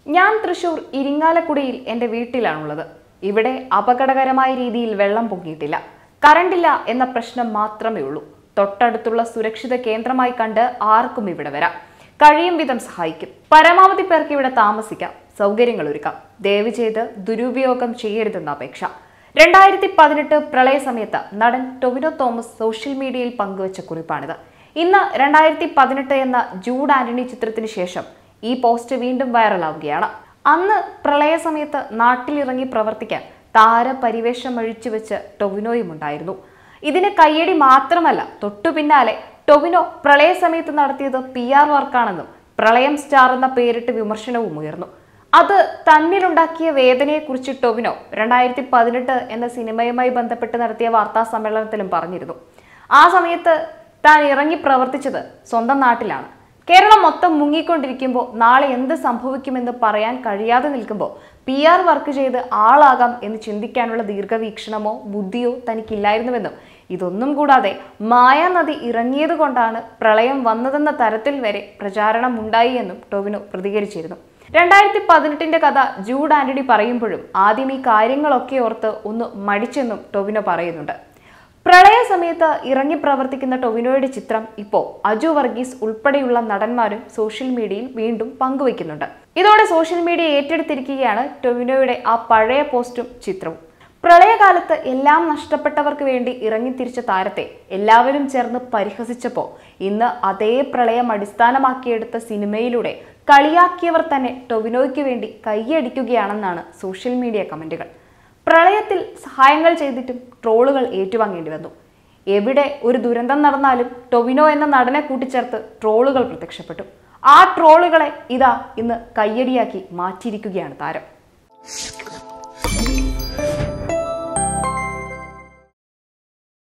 ഞാൻ തൃശൂർ ഇരിങ്ങാലക്കുടിയിൽ എൻ്റെ വീട്ടിലാണുള്ളത് ഇവിടെ അപകടകരമായ രീതിയിൽ വെള്ളം പൊങ്ങിയിട്ടില്ല കറണ്ടില്ല എന്ന പ്രശ്നം മാത്രമേ ഉള്ളൂ തൊട്ടടുത്തുള്ള സുരക്ഷിത കേന്ദ്രമായി കണ്ട് ആർക്കും ഇവിടെ വരാം കഴിയും വിധം സഹായിക്കും പരമാവധി പേർക്ക് ഇവിടെ താമസിക്കാം സൗകര്യങ്ങൾ ഒരുക്കാം ദയവ് ചെയ്ത് ദുരുപയോഗം ചെയ്യരുതെന്ന അപേക്ഷ രണ്ടായിരത്തി പതിനെട്ട് പ്രളയ സമയത്ത് നടൻ ടൊവിനോ തോമസ് സോഷ്യൽ മീഡിയയിൽ പങ്കുവച്ച കുറിപ്പാണിത് ഇന്ന് രണ്ടായിരത്തി പതിനെട്ട് എന്ന ജൂഡ് ആന്റണി ചിത്രത്തിന് ശേഷം ഈ പോസ്റ്റ് വീണ്ടും വൈറലാവുകയാണ് അന്ന് പ്രളയ സമയത്ത് നാട്ടിലിറങ്ങി പ്രവർത്തിക്കാൻ താരപരിവേഷം അഴിച്ചുവെച്ച് ടൊവിനോയും ഉണ്ടായിരുന്നു ഇതിന് കയ്യടി മാത്രമല്ല തൊട്ടു പിന്നാലെ ടൊവിനോ പ്രളയ സമയത്ത് നടത്തിയത് പി ആർ വർക്കാണെന്നും പ്രളയം സ്റ്റാർ എന്ന പേരിട്ട് വിമർശനവും ഉയർന്നു അത് തന്നിലുണ്ടാക്കിയ വേദനയെക്കുറിച്ച് ടൊവിനോ രണ്ടായിരത്തി പതിനെട്ട് എന്ന സിനിമയുമായി ബന്ധപ്പെട്ട് നടത്തിയ വാർത്താ സമ്മേളനത്തിലും പറഞ്ഞിരുന്നു ആ സമയത്ത് താൻ ഇറങ്ങി പ്രവർത്തിച്ചത് സ്വന്തം നാട്ടിലാണ് കേരളം മൊത്തം മുങ്ങിക്കൊണ്ടിരിക്കുമ്പോൾ നാളെ എന്ത് സംഭവിക്കുമെന്ന് പറയാൻ കഴിയാതെ നിൽക്കുമ്പോൾ പി ആർ വർക്ക് ചെയ്ത് ആളാകാം എന്ന് ചിന്തിക്കാനുള്ള ദീർഘവീക്ഷണമോ ബുദ്ധിയോ തനിക്കില്ലായിരുന്നുവെന്നും ഇതൊന്നും കൂടാതെ മായാനദി ഇറങ്ങിയത് കൊണ്ടാണ് പ്രളയം വന്നതെന്ന തരത്തിൽ വരെ പ്രചാരണം ഉണ്ടായി എന്നും ടൊവിനോ പ്രതികരിച്ചിരുന്നു രണ്ടായിരത്തി പതിനെട്ടിന്റെ കഥ ജൂഡ് ആന്റണി പറയുമ്പോഴും ആദ്യം ഈ കാര്യങ്ങളൊക്കെ ഓർത്ത് ഒന്ന് മടിച്ചെന്നും ടൊവിനോ പറയുന്നുണ്ട് പ്രളയ സമയത്ത് ഇറങ്ങി പ്രവർത്തിക്കുന്ന ടൊവിനോയുടെ ചിത്രം ഇപ്പോൾ അജു വർഗീസ് ഉൾപ്പെടെയുള്ള നടന്മാരും സോഷ്യൽ മീഡിയയിൽ വീണ്ടും പങ്കുവയ്ക്കുന്നുണ്ട് ഇതോടെ സോഷ്യൽ മീഡിയ ഏറ്റെടുത്തിരിക്കുകയാണ് ടൊവിനോയുടെ ആ പഴയ പോസ്റ്റും ചിത്രവും പ്രളയകാലത്ത് എല്ലാം നഷ്ടപ്പെട്ടവർക്ക് വേണ്ടി ഇറങ്ങിത്തിരിച്ച താരത്തെ എല്ലാവരും ചേർന്ന് പരിഹസിച്ചപ്പോൾ ഇന്ന് അതേ പ്രളയം അടിസ്ഥാനമാക്കിയെടുത്ത സിനിമയിലൂടെ കളിയാക്കിയവർ തന്നെ ടൊവിനോയ്ക്ക് വേണ്ടി കൈയടിക്കുകയാണെന്നാണ് സോഷ്യൽ മീഡിയ കമന്റുകൾ പ്രളയത്തിൽ സഹായങ്ങൾ ചെയ്തിട്ടും ട്രോളുകൾ ഏറ്റുവാങ്ങേണ്ടി വന്നു എവിടെ ഒരു ദുരന്തം നടന്നാലും ടൊവിനോ എന്ന നടനെ കൂട്ടിച്ചേർത്ത് ട്രോളുകൾ പ്രത്യക്ഷപ്പെട്ടു ആ ട്രോളുകളെ ഇതാ ഇന്ന് കയ്യടിയാക്കി മാറ്റിയിരിക്കുകയാണ് താരം